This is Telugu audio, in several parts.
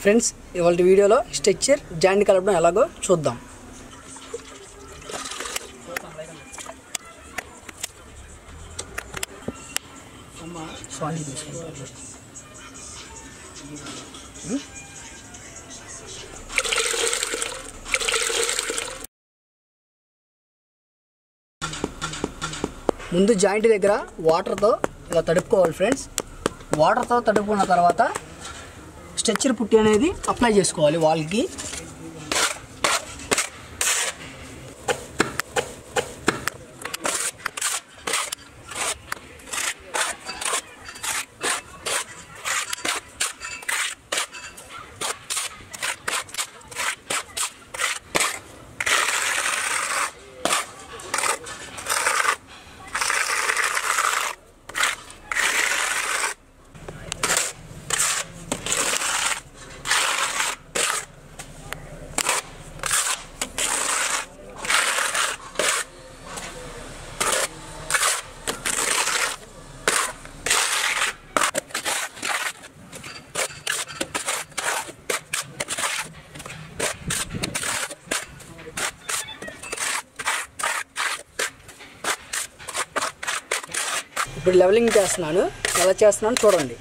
ఫ్రెండ్స్ ఇవాళ వీడియోలో స్ట్రక్చర్ జాయింట్ కలపడం ఎలాగో చూద్దాం సారీ తీసుకుంటాను ముందు జాయింట్ దగ్గర వాటర్తో ఇలా తడుపుకోవాలి ఫ్రెండ్స్ వాటర్తో తడుపుకున్న తర్వాత స్ట్రెచ్చర్ పుట్టి అనేది అప్లై చేసుకోవాలి వాల్కి ఇప్పుడు లెవెలింగ్ చేస్తున్నాను ఎలా చేస్తున్నాను చూడండి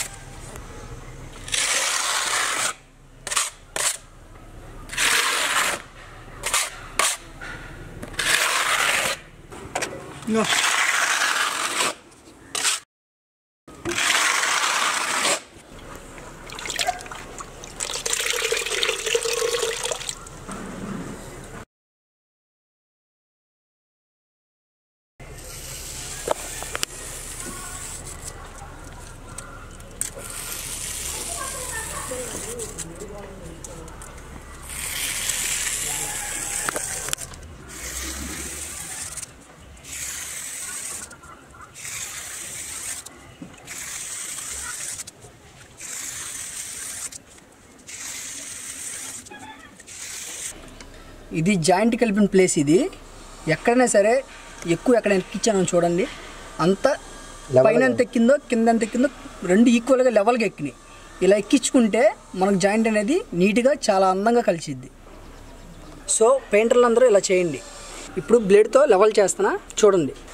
ఇది జాయింట్ కలిపిన ప్లేస్ ఇది ఎక్కడైనా సరే ఎక్కువ ఎక్కడ ఎక్కించాను చూడండి అంత పైన ఎంత ఎక్కిందో కింద ఎంత ఎక్కిందో రెండు ఈక్వల్గా లెవెల్గా ఎక్కినాయి ఇలా ఎక్కించుకుంటే మనకు జాయింట్ అనేది నీట్గా చాలా అందంగా కలిసిద్ది సో పెయింటర్లు అందరూ ఇలా చేయండి ఇప్పుడు బ్లేడ్తో లెవెల్ చేస్తున్నా చూడండి